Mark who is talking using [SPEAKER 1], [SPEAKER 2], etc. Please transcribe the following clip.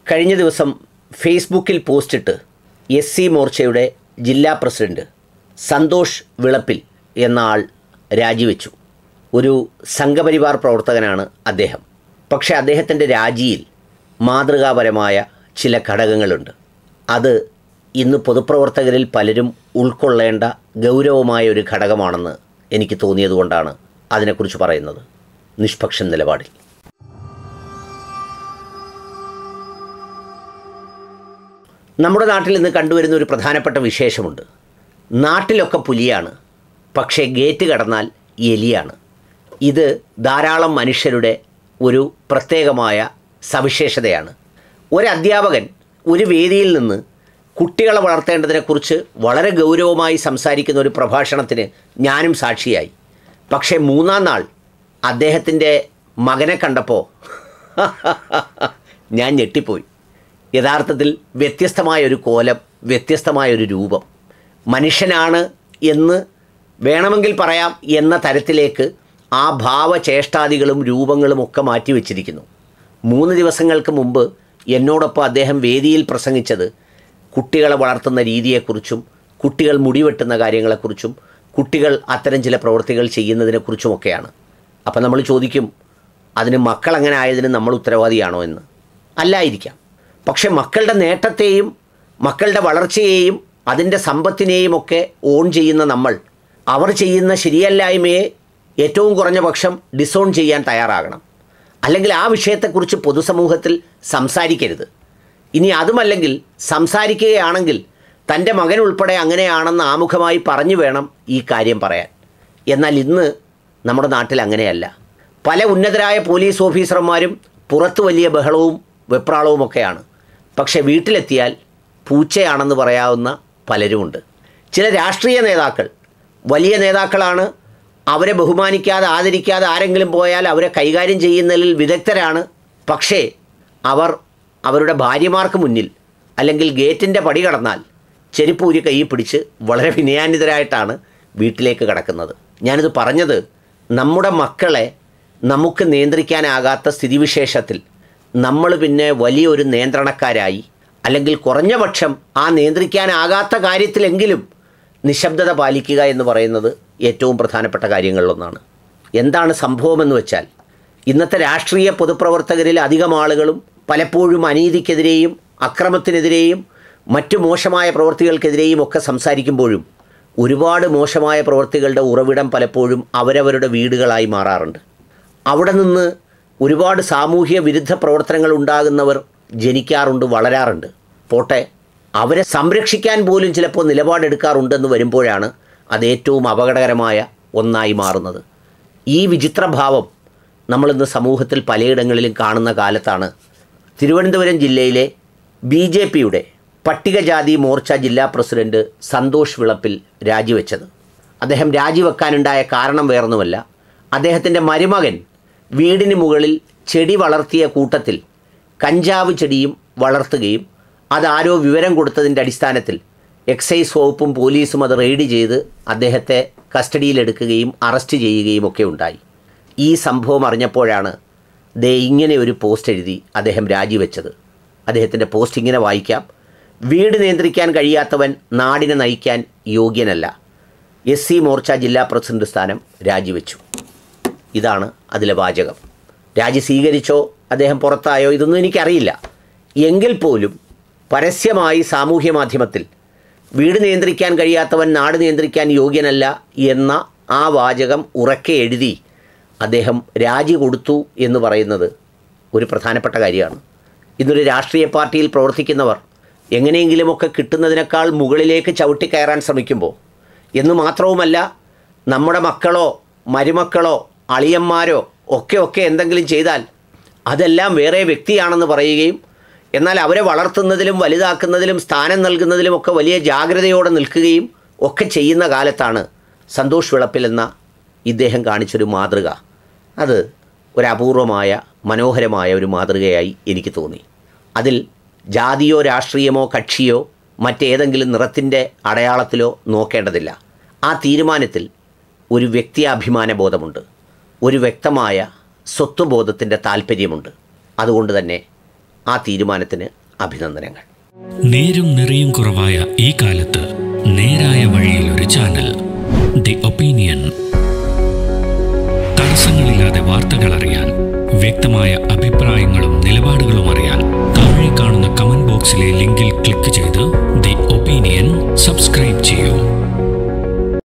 [SPEAKER 1] കഴിഞ്ഞ ദിവസം ഫേസ്ബുക്കിൽ പോസ്റ്റിട്ട് എസ് സി മോർച്ചയുടെ ജില്ലാ പ്രസിഡന്റ് സന്തോഷ് വിളപ്പിൽ എന്ന ആൾ രാജിവെച്ചു ഒരു സംഘപരിവാർ പ്രവർത്തകനാണ് അദ്ദേഹം പക്ഷേ അദ്ദേഹത്തിൻ്റെ രാജിയിൽ മാതൃകാപരമായ ചില ഘടകങ്ങളുണ്ട് അത് ഇന്ന് പൊതുപ്രവർത്തകരിൽ പലരും ഉൾക്കൊള്ളേണ്ട ഗൗരവമായ ഒരു ഘടകമാണെന്ന് എനിക്ക് തോന്നിയതുകൊണ്ടാണ് അതിനെക്കുറിച്ച് പറയുന്നത് നിഷ്പക്ഷൻ നിലപാടിൽ നമ്മുടെ നാട്ടിൽ ഇന്ന് കണ്ടുവരുന്ന ഒരു പ്രധാനപ്പെട്ട വിശേഷമുണ്ട് നാട്ടിലൊക്കെ പുലിയാണ് പക്ഷേ ഗേറ്റ് കടന്നാൽ എലിയാണ് ഇത് ധാരാളം മനുഷ്യരുടെ ഒരു പ്രത്യേകമായ സവിശേഷതയാണ് ഒരു അധ്യാപകൻ ഒരു വേദിയിൽ നിന്ന് കുട്ടികളെ വളർത്തേണ്ടതിനെക്കുറിച്ച് വളരെ ഗൗരവമായി സംസാരിക്കുന്ന ഒരു പ്രഭാഷണത്തിന് ഞാനും സാക്ഷിയായി പക്ഷേ മൂന്നാം നാൾ അദ്ദേഹത്തിൻ്റെ മകനെ കണ്ടപ്പോൾ ഞാൻ ഞെട്ടിപ്പോയി യഥാർത്ഥത്തിൽ വ്യത്യസ്തമായ ഒരു കോലം വ്യത്യസ്തമായ ഒരു രൂപം മനുഷ്യനാണ് എന്ന് വേണമെങ്കിൽ പറയാം എന്ന തരത്തിലേക്ക് ആ ഭാവചേഷ്ടാദികളും രൂപങ്ങളും ഒക്കെ മാറ്റിവെച്ചിരിക്കുന്നു മൂന്ന് ദിവസങ്ങൾക്ക് മുമ്പ് എന്നോടൊപ്പം അദ്ദേഹം വേദിയിൽ പ്രസംഗിച്ചത് കുട്ടികളെ വളർത്തുന്ന രീതിയെക്കുറിച്ചും കുട്ടികൾ മുടിവെട്ടുന്ന കാര്യങ്ങളെക്കുറിച്ചും കുട്ടികൾ അത്തരം ചില പ്രവൃത്തികൾ ചെയ്യുന്നതിനെക്കുറിച്ചുമൊക്കെയാണ് അപ്പം നമ്മൾ ചോദിക്കും അതിന് മക്കൾ അങ്ങനെ ആയതിന് നമ്മൾ ഉത്തരവാദിയാണോ എന്ന് അല്ലായിരിക്കാം പക്ഷെ മക്കളുടെ നേട്ടത്തെയും മക്കളുടെ വളർച്ചയെയും അതിൻ്റെ സമ്പത്തിനെയും ഒക്കെ ഓൺ ചെയ്യുന്ന നമ്മൾ അവർ ചെയ്യുന്ന ശരിയല്ലായ്മയെ ഏറ്റവും കുറഞ്ഞ പക്ഷം ഡിസോൺ ചെയ്യാൻ തയ്യാറാകണം അല്ലെങ്കിൽ ആ വിഷയത്തെക്കുറിച്ച് പൊതുസമൂഹത്തിൽ സംസാരിക്കരുത് ഇനി അതുമല്ലെങ്കിൽ സംസാരിക്കുകയാണെങ്കിൽ തൻ്റെ മകൻ ഉൾപ്പെടെ അങ്ങനെയാണെന്ന് ആമുഖമായി പറഞ്ഞു വേണം ഈ കാര്യം പറയാൻ എന്നാൽ ഇന്ന് നമ്മുടെ നാട്ടിൽ അങ്ങനെയല്ല പല ഉന്നതരായ പോലീസ് ഓഫീസർമാരും പുറത്ത് വലിയ ബഹളവും വെപ്രാളവുമൊക്കെയാണ് പക്ഷേ വീട്ടിലെത്തിയാൽ പൂച്ചയാണെന്ന് പറയാവുന്ന പലരുമുണ്ട് ചില രാഷ്ട്രീയ നേതാക്കൾ വലിയ നേതാക്കളാണ് അവരെ ബഹുമാനിക്കാതെ ആദരിക്കാതെ ആരെങ്കിലും പോയാൽ അവരെ കൈകാര്യം ചെയ്യുന്നതിൽ വിദഗ്ധരാണ് പക്ഷേ അവർ അവരുടെ ഭാര്യമാർക്ക് മുന്നിൽ അല്ലെങ്കിൽ ഗേറ്റിൻ്റെ പടി കടന്നാൽ ചെരുപ്പൂരി കൈ പിടിച്ച് വളരെ വിനയാന്വിതരായിട്ടാണ് വീട്ടിലേക്ക് കടക്കുന്നത് ഞാനിത് പറഞ്ഞത് നമ്മുടെ മക്കളെ നമുക്ക് നിയന്ത്രിക്കാനാകാത്ത സ്ഥിതിവിശേഷത്തിൽ നമ്മൾ പിന്നെ വലിയൊരു നിയന്ത്രണക്കാരായി അല്ലെങ്കിൽ കുറഞ്ഞ പക്ഷം ആ നിയന്ത്രിക്കാനാകാത്ത കാര്യത്തിലെങ്കിലും നിശബ്ദത പാലിക്കുക എന്ന് പറയുന്നത് ഏറ്റവും പ്രധാനപ്പെട്ട കാര്യങ്ങളിലൊന്നാണ് എന്താണ് സംഭവമെന്ന് വെച്ചാൽ ഇന്നത്തെ രാഷ്ട്രീയ പൊതുപ്രവർത്തകരിൽ അധികം ആളുകളും പലപ്പോഴും അനീതിക്കെതിരെയും അക്രമത്തിനെതിരെയും മറ്റു മോശമായ പ്രവൃത്തികൾക്കെതിരെയും ഒക്കെ സംസാരിക്കുമ്പോഴും ഒരുപാട് മോശമായ പ്രവൃത്തികളുടെ ഉറവിടം പലപ്പോഴും അവരവരുടെ വീടുകളായി മാറാറുണ്ട് അവിടെ നിന്ന് ഒരുപാട് സാമൂഹ്യ വിരുദ്ധ പ്രവർത്തനങ്ങൾ ഉണ്ടാകുന്നവർ ജനിക്കാറുണ്ട് വളരാറുണ്ട് പോട്ടെ അവരെ സംരക്ഷിക്കാൻ പോലും ചിലപ്പോൾ നിലപാടെടുക്കാറുണ്ടെന്ന് വരുമ്പോഴാണ് അത് ഏറ്റവും അപകടകരമായ ഒന്നായി മാറുന്നത് ഈ വിചിത്രഭാവം നമ്മളിന്ന് സമൂഹത്തിൽ പലയിടങ്ങളിലും കാണുന്ന കാലത്താണ് തിരുവനന്തപുരം ജില്ലയിലെ ബി ജെ പിയുടെ പട്ടികജാതി മോർച്ച ജില്ലാ പ്രസിഡന്റ് സന്തോഷ് വിളപ്പിൽ രാജിവെച്ചത് അദ്ദേഹം രാജിവെക്കാനുണ്ടായ കാരണം വേറൊന്നുമല്ല അദ്ദേഹത്തിൻ്റെ മരുമകൻ വീടിന് മുകളിൽ ചെടി വളർത്തിയ കൂട്ടത്തിൽ കഞ്ചാവ് ചെടിയും വളർത്തുകയും അതാരോ വിവരം കൊടുത്തതിൻ്റെ അടിസ്ഥാനത്തിൽ എക്സൈസ് വകുപ്പും പോലീസും അത് റെയ്ഡ് ചെയ്ത് അദ്ദേഹത്തെ കസ്റ്റഡിയിലെടുക്കുകയും അറസ്റ്റ് ചെയ്യുകയും ഒക്കെ ഉണ്ടായി ഈ സംഭവം അറിഞ്ഞപ്പോഴാണ് ദേ ഇങ്ങനെ ഒരു പോസ്റ്റ് എഴുതി അദ്ദേഹം രാജിവെച്ചത് അദ്ദേഹത്തിൻ്റെ പോസ്റ്റ് ഇങ്ങനെ വായിക്കാം വീട് നിയന്ത്രിക്കാൻ കഴിയാത്തവൻ നാടിനെ നയിക്കാൻ യോഗ്യനല്ല എസ് സി മോർച്ച ജില്ലാ പ്രസിഡന്റ് സ്ഥാനം രാജിവെച്ചു ഇതാണ് അതിലെ വാചകം രാജി സ്വീകരിച്ചോ അദ്ദേഹം പുറത്തായോ ഇതൊന്നും എനിക്കറിയില്ല എങ്കിൽ പോലും പരസ്യമായി സാമൂഹ്യ മാധ്യമത്തിൽ വീട് നിയന്ത്രിക്കാൻ കഴിയാത്തവൻ നാട് നിയന്ത്രിക്കാൻ യോഗ്യനല്ല എന്ന ആ വാചകം ഉറക്കെ എഴുതി അദ്ദേഹം രാജി കൊടുത്തു എന്ന് പറയുന്നത് ഒരു പ്രധാനപ്പെട്ട കാര്യമാണ് ഇന്നൊരു രാഷ്ട്രീയ പാർട്ടിയിൽ പ്രവർത്തിക്കുന്നവർ എങ്ങനെയെങ്കിലുമൊക്കെ കിട്ടുന്നതിനേക്കാൾ മുകളിലേക്ക് ചവിട്ടിക്കയറാൻ ശ്രമിക്കുമ്പോൾ എന്ന് മാത്രവുമല്ല നമ്മുടെ മക്കളോ മരുമക്കളോ അളിയന്മാരോ ഒക്കെ ഒക്കെ എന്തെങ്കിലും ചെയ്താൽ അതെല്ലാം വേറെ വ്യക്തിയാണെന്ന് പറയുകയും എന്നാൽ അവരെ വളർത്തുന്നതിലും വലുതാക്കുന്നതിലും സ്ഥാനം നൽകുന്നതിലും ഒക്കെ വലിയ ജാഗ്രതയോടെ നിൽക്കുകയും ഒക്കെ ചെയ്യുന്ന കാലത്താണ് സന്തോഷ് വിളപ്പിൽ എന്ന ഇദ്ദേഹം കാണിച്ചൊരു മാതൃക അത് ഒരു അപൂർവമായ മനോഹരമായ ഒരു മാതൃകയായി എനിക്ക് തോന്നി അതിൽ ജാതിയോ രാഷ്ട്രീയമോ കക്ഷിയോ മറ്റേതെങ്കിലും നിറത്തിൻ്റെ അടയാളത്തിലോ നോക്കേണ്ടതില്ല ആ തീരുമാനത്തിൽ ഒരു വ്യക്തിയാഭിമാന ബോധമുണ്ട് ഒരു വ്യക്തമായ സ്വത്വബോധത്തിൻ്റെ താല്പര്യമുണ്ട് അതുകൊണ്ട് തന്നെ ആ തീരുമാനത്തിന് അഭിനന്ദനങ്ങൾ
[SPEAKER 2] നേരും നിറയും കുറവായ ഈ കാലത്ത് നേരായ വഴിയിൽ ഒരു ചാനൽ ദി ഒപ്പീനിയൻ തടസ്സങ്ങളില്ലാതെ വാർത്തകൾ അറിയാൻ വ്യക്തമായ അഭിപ്രായങ്ങളും നിലപാടുകളും അറിയാൻ താഴെ കാണുന്ന കമന്റ് ബോക്സിലെ ലിങ്കിൽ ക്ലിക്ക് ചെയ്ത് ദി ഒപ്പീനിയൻ സബ്സ്ക്രൈബ് ചെയ്യൂ